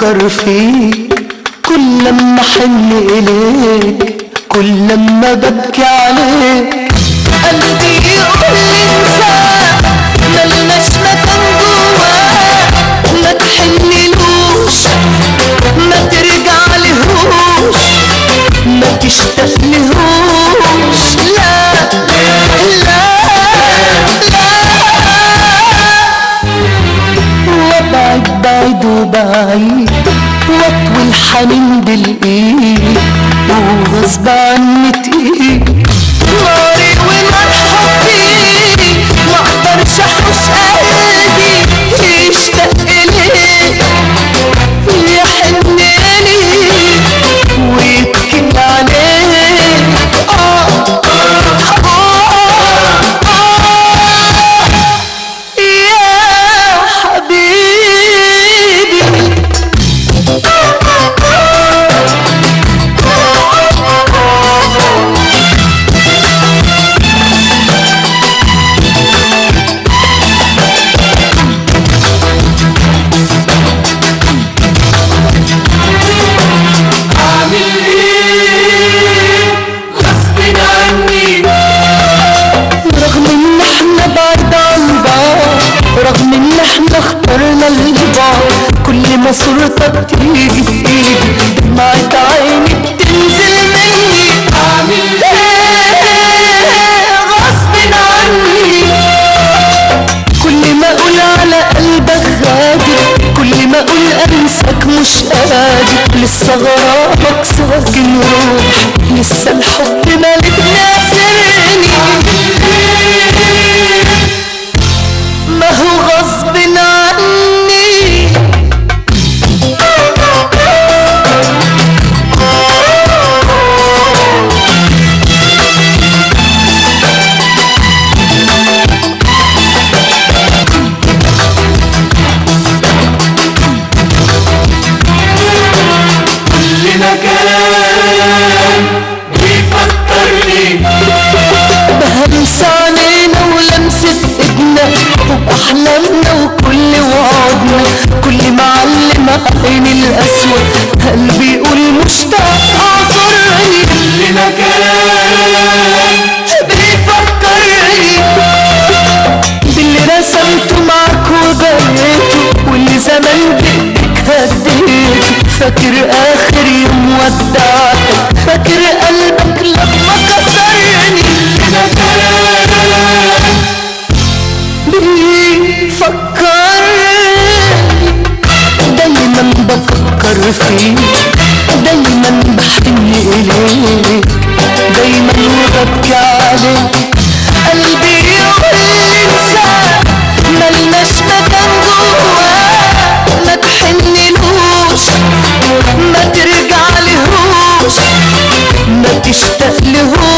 بفكر فيك كل لما حن إليك كل لما ببكي عليك قلبي يقول لي انساه ملناش مكان جواه ما تحنلوش ما ترجع لهوش ما تشتاق لهوش لا لا لا وابعد بعيد وبعيد واطوي الحنين بالايد وغصب عني تقيل ناري ونار حبي ما اقدرش احوش قلبي يشتاق ليك يحن ليك ويبكي عليك آه آه آه يا حبيبي اعمل ايه غصب عني رغم ان احنا بعيد عن بعض رغم ان احنا اخترنا البعض كل ما صورتك تيجي في ايدي دمعة عيني بتنزل مني اعمل ايه غصب عني كل ما اقول على قلبك غادر كل ما اقول انساك مش قادر لسه غرامك ساكن روحي لسه الحب مالك ناسرني ما هو غصب عني كل مكان بيفكرني بهمس علينا ولمسة ايدنا وبأحلامنا وكل وعدنا كل معلمة عيني الأسود قلبي يقول مشتاق أعذرني كل مكان بيفكرني باللي رسمته معاك وبنيته واللي زمان بإيدك هديته فاكر آخر يوم ودعتك فاكر قلبك لما كسرني بيفكرني دايما بفكر فيك دايما بحن إليك دايما وببكي عليك قلبي يقول لي انساه ملناش مكان جواه ما تحنلوش ما ترجع لهوش ما تشتاق لهوش